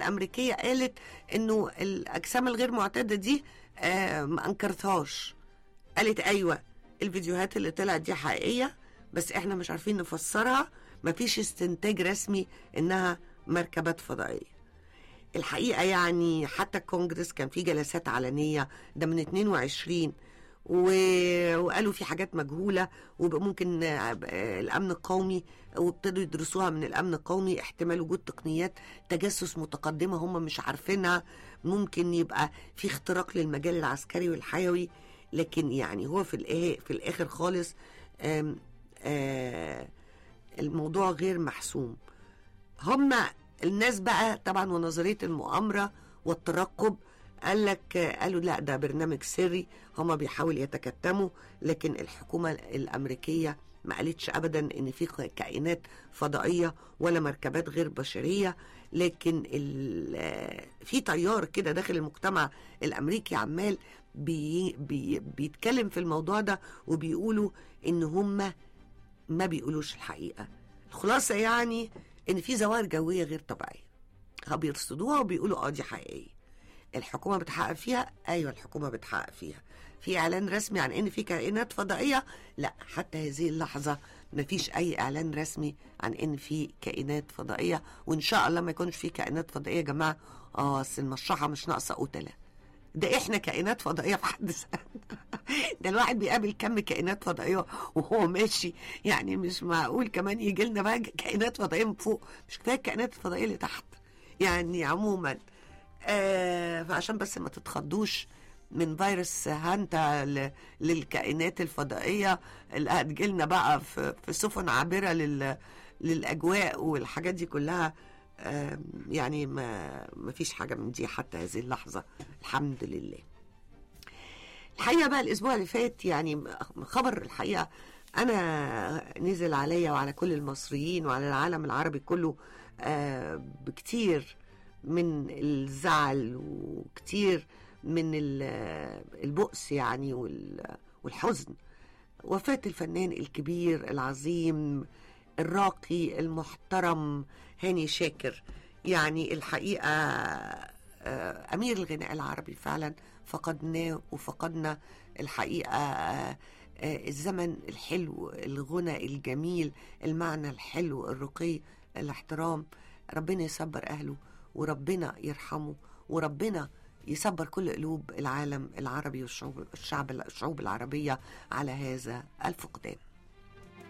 الامريكيه قالت انه الاجسام الغير معتاده دي آه ما انكرتهاش قالت ايوه الفيديوهات اللي طلعت دي حقيقيه بس احنا مش عارفين نفسرها مفيش استنتاج رسمي انها مركبات فضائيه الحقيقه يعني حتى الكونجرس كان في جلسات علنيه ده من 22 و... وقالوا في حاجات مجهوله وممكن الامن القومي وابتدوا يدرسوها من الامن القومي احتمال وجود تقنيات تجسس متقدمه هم مش عارفينها ممكن يبقى في اختراق للمجال العسكري والحيوي لكن يعني هو في الآخر في الاخر خالص آم آم الموضوع غير محسوم هم الناس بقى طبعا ونظريه المؤامره والترقب قال لك قالوا لا ده برنامج سري هم بيحاولوا يتكتموا لكن الحكومه الامريكيه ما قالتش ابدا ان في كائنات فضائيه ولا مركبات غير بشريه لكن في تيار كده داخل المجتمع الامريكي عمال بي بي بيتكلم في الموضوع ده وبيقولوا ان هم ما بيقولوش الحقيقه الخلاصه يعني ان في ظواهر جويه غير طبيعيه بيرصدوها وبيقولوا اه دي حقيقيه الحكومه بتحقق فيها ايوه الحكومه بتحقق فيها في اعلان رسمي عن ان في كائنات فضائيه لا حتى هذه اللحظه ما فيش اي اعلان رسمي عن ان في كائنات فضائيه وان شاء الله ما يكونش في كائنات فضائيه يا جماعه اه اصل المشرحه مش ناقصه قتله ده احنا كائنات فضائيه في حد ذاتنا ده الواحد بيقابل كم كائنات فضائيه وهو ماشي يعني مش معقول كمان يجي لنا بقى كائنات فضائيه من فوق مش كفايه الكائنات الفضائيه اللي تحت يعني عموما آه فعشان بس ما تتخضوش من فيروس هانتا للكائنات الفضائيه اللي هتجيلنا بقى في, في سفن عابره لل للاجواء والحاجات دي كلها آه يعني ما ما فيش حاجه من دي حتى هذه اللحظه الحمد لله الحقيقه بقى الاسبوع اللي فات يعني خبر الحقيقه انا نزل عليا وعلى كل المصريين وعلى العالم العربي كله آه بكتير من الزعل وكتير من البؤس يعني والحزن وفاة الفنان الكبير العظيم الراقي المحترم هاني شاكر يعني الحقيقة أمير الغناء العربي فعلا فقدناه وفقدنا الحقيقة الزمن الحلو الغنى الجميل المعنى الحلو الرقي الاحترام ربنا يصبر أهله وربنا يرحمه وربنا يصبر كل قلوب العالم العربي والشعوب الشعب الشعوب العربية على هذا الفقدان